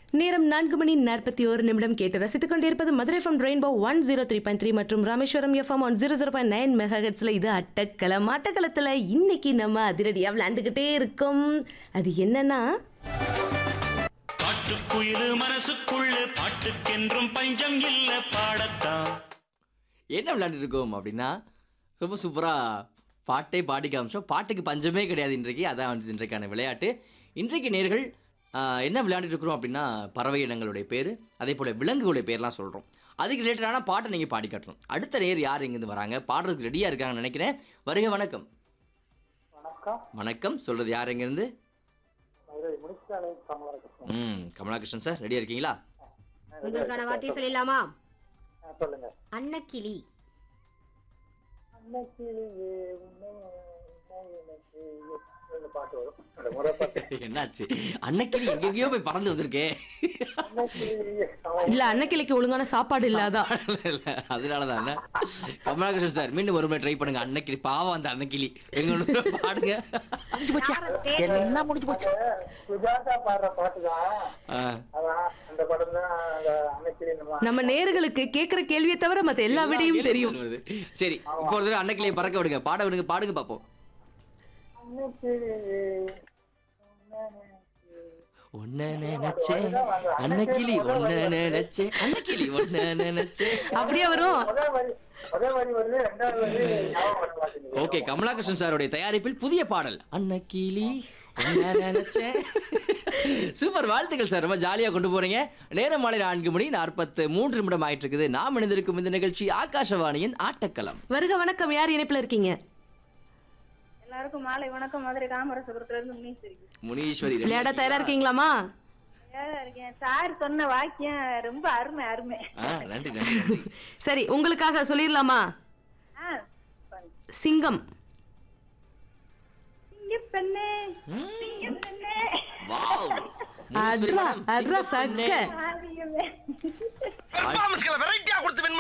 நேரம் நான்கு மணி நாற்பத்தி ஒரு நிமிடம் கேட்டு ரசித்துக் கொண்டிருப்பது Madurai from rainbow one zero three point three மற்றும் Rameswaram FM one zero zero point nine mega இது அட்டக்கலம் அட்டக்கலத்தில் இன்னைக்கு நம்ம அதிரடியாக விளையாண்டுக்கிட்டே இருக்கோம் அது என்னன்னா காட்டுக்குயிலு மனசுக்குள்ள பாட்டுக்கென்றும் பஞ்சம் இல்ல பாடத்தான் என்ன விளையாண்டுட்டு இருக்கோம் அப்படின்னா ரொம்ப சூப்பராக பாட்டே பாடி காமிச்சோம் பாட்டுக்கு பஞ்சமே கிடையாது இன்றைக்கு அதான் வந்து இன்றைக்கான விளையாட்டு இன்றைக்கு நேர்கள் ஆஹ், என்ன விளையாண்டுட்டு இருக்கிறோம் அப்படின்னா பறவை இனங்களுடைய பேர் அதே போல் விலங்குகளுடைய பேர்லாம் சொல்கிறோம் அதுக்கு ரிலேட்டடான பாட்டை நீங்கள் பாடி காட்டணும் அடுத்த நேர் யார் இங்கேருந்து வராங்க பாடுறதுக்கு ரெடியாக இருக்காங்கன்னு நினைக்கிறேன் வருக வணக்கம் வணக்கம் வணக்கம் சொல்கிறது யார் இங்கேருந்து மதுரை முனிச்சாலை கமலரகன் ம் கமலாகிருஷ்ணன் சார் ரெடியாக இருக்கீங்களா உங்களுக்கான வார்த்தையை சொல்லிடலாமா சொல்லுங்க அன்னக்கிளி அன்னைக்கிளியே உன்னை உன்னை எனக்கு இந்த பாட்டு வரும் அந்த முறை பாட்டு என்னாச்சு அன்னைக்கு எங்கெங்கேயோ போய் பறந்து வந்திருக்கே அன்னைக்கிளியே அவன் இல்ல அன்னக்கிளிக்கு ஒழுங்கான சாப்பாடு இல்லாதா இல்ல, இல்ல, அதனாலதான் கமலாகிருஷ்ணன் சார் மீண்டும் ஒரு முறை ட்ரை பண்ணுங்க அன்னைக்கிளி பாவம் அந்த அன்னைக்கிளி எங்க ஒண்ணு பாடுங்க என்ன சுஜாதா பாடுற பாட்டு தான் ஆ, அதான் அந்த படம் தான் அந்த அன்னைக்கிளி நம்ம நம்ம நேர்களுக்கு கேட்குற கேள்வியை தவிர மற்ற எல்லா விடையும் கேள்வி தெரியும் வருது. சரி இப்போ ஒரு தடவை அன்னைக்கிளியை பறக்க விடுங்க பாட விடுங்க பாடுங்க பாப்போம் அன்னைக்கிளியே ஒன்ன நினைச்சேன் அன்னைக்கிளி ஒன்ன நினைச்சேன் அன்னைக்கிளி ஒன்ன நினைச்சேன் அப்படியே வரும் முதல் வரி முதல் வரி வருது ரெண்டாவது வரி ஞாபகம் வர மாட்டேங்குது ஓகே கமலாகிருஷ்ணன் சாருடைய தயாரிப்பில் புதிய பாடல் அன்னக்கிளி ஒன்ன நினைச்சேன் சூப்பர் வாழ்த்துக்கள் சார் ரொம்ப ஜாலியாக கொண்டு போறீங்க நேரம் மாலை நான்கு மணி நாற்பத்து மூன்று நிமிடம் ஆயிட்டு இருக்குது நாம் இணைந்திருக்கும் இந்த நிகழ்ச்சி ஆகாஷவாணியின் ஆட்டக்களம் வருக வணக்கம் யார் இணைப்புல இருக்கீங்க எல்லாருக்கும் மாலை வணக்கம் மதுரை காமராசபுரத்துல இருந்து முனீஸ்வரி முனீஸ்வரி ready விளையாட ஆ தயாரா இருக்கீங்களாமா ஏதா இருக்கேன் சார் சொன்ன வாக்கியம் ரொம்ப அருமை அருமை ஆ, நன்றி நன்றி நன்றி சரி உங்களுக்காக சொல்லிடலாமா ஆ பண்ணு. சிங்கம் சிங்க பெண்ணே சிங்க பெண்ணே வாவ் முனீஸ்வரி அட்ரா மேடம், அட்ரா சின்ன பொண்ணே. சக்க ஆதியமே வெரைட்டியா கொடுத்து